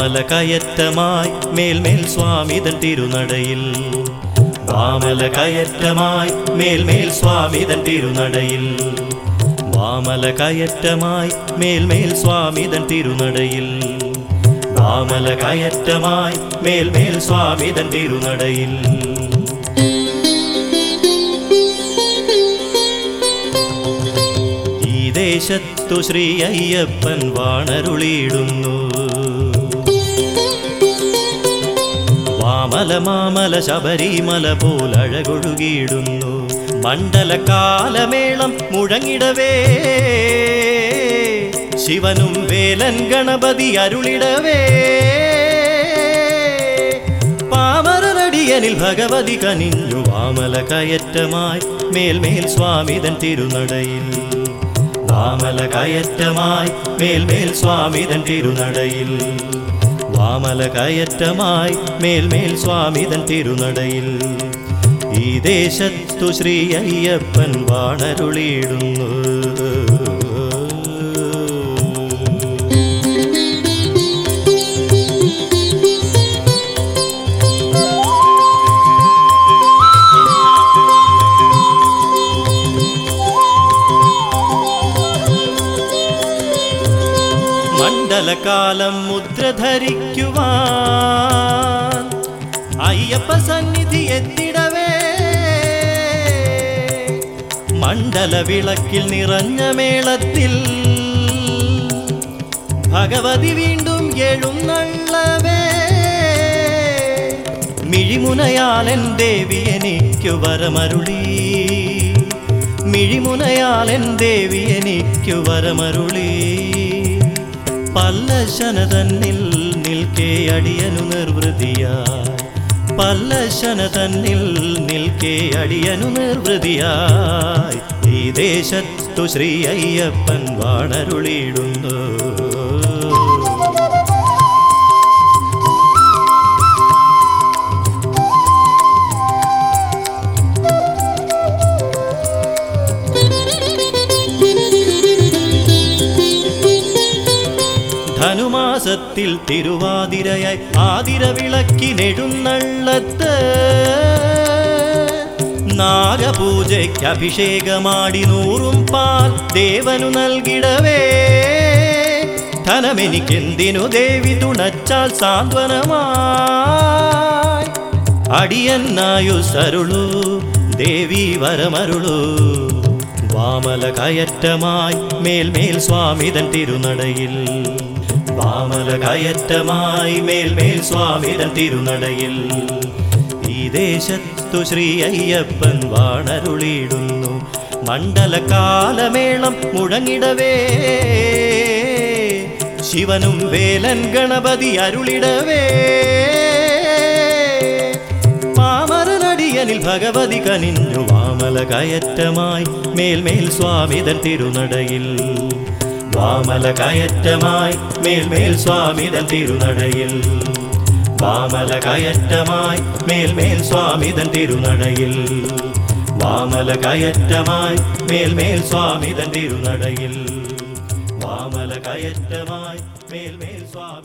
വാമല കയറ്റമായി മേൽമേൽ സ്വാമിതൻ തിരുനടയിൽ വാമല കയറ്റമായി മേൽമേൽ സ്വാമിതൻ തിരുനടയിൽ വാമല കയറ്റമായി മേൽമേൽ സ്വാമിതൻ തിരുനടയിൽ വാമല കയറ്റമായി മേൽമേൽ സ്വാമിതൻ തിരുനടയിൽ ഈ ദേശത്തു ശ്രീ അയ്യപ്പൻ വാണരുളിയിടുന്നു വാമല മാമല ശബരിമല പോലഴകൊഴുകിയിടുന്നു മണ്ഡലകാലമേളം മുഴങ്ങിടവേ ശിവനും വേലൻ ഗണപതി അരുളിടവേ പാമരനടിയനിൽ ഭഗവതി കനിഞ്ഞു വാമല കയറ്റമായി മേൽമേൽ സ്വാമിതൻ തിരുനടയിൽ വാമല കയറ്റമായി മേൽമേൽ സ്വാമിതൻ തിരുനടയിൽ വാമല കയറ്റമായി മേൽമേൽ സ്വാമിതൻ തിരുനടയിൽ ഈ ദേശത്തു ശ്രീ അയ്യപ്പൻ വാണരുളിയിടുന്നു മണ്ഡലകാലം മുദ്ര ധരിക്കുവാൻ അയ്യപ്പ സന്നിധി എത്തിടവേ മണ്ഡല വിളക്കിൽ നിറഞ്ഞ മേളത്തിൽ ഭഗവതി വീണ്ടും എഴുന്നള്ളവേ മിഴിമുനയാലൻ ദേവി എനിക്കു വരമരുളി മിഴിമുനയാലൻ ദേവി എനിക്കു വരമരുളി പല്ലശന തന്നിൽ നിൽക്കേ അടിയനു നിർവൃതിയായി പല്ലശന തന്നിൽ നിൽക്കേ അടിയനു നിർവൃതിയായി ഈ ദേശത്തു ശ്രീ അയ്യപ്പൻ വാണരുളിയിടുന്നു ധനുമാസത്തിൽ തിരുവാതിരയായി ആതിര വിളക്കിനെഴുന്നള്ളത്ത് നാഗപൂജയ്ക്ക് അഭിഷേകമാടി നൂറും പാൽ ദേവനു നൽകിടവേ ധനമെനിക്കെന്തിനു ദേവി തുണച്ചാൽ സാന്ത്വനമായി അടിയന്നായു സരുളു ദേവി വരമരുളു വാമല കയറ്റമായി മേൽമേൽ സ്വാമിതൻ തിരുനടയിൽ വാമല കയറ്റമായി മേൽമേൽ സ്വാമിതൻ തിരുനടയിൽ ഈ ദേശത്തു ശ്രീ അയ്യപ്പൻ വാണരുളിയിടുന്നു മണ്ഡലകാലമേളം മുഴങ്ങിടവേ ശിവനും വേലൻ ഗണപതി അരുളിടവേ പാമരനടിയനിൽ ഭഗവതി കനിഞ്ഞു വാമല കയറ്റമായി മേൽമേൽ സ്വാമിതൻ തിരുനടയിൽ വാമല കയറ്റമായി മേൽമേൽ സ്വാമിതൻ തിരുനടയിൽ വാമല കയറ്റമായി മേൽമേൽ സ്വാമിതൻ തിരുനടയിൽ വാമല കയറ്റമായി മേൽമേൽ സ്വാമിതൻ തിരുനടയിൽ വാമല കയറ്റമായി മേൽമേൽ സ്വാമി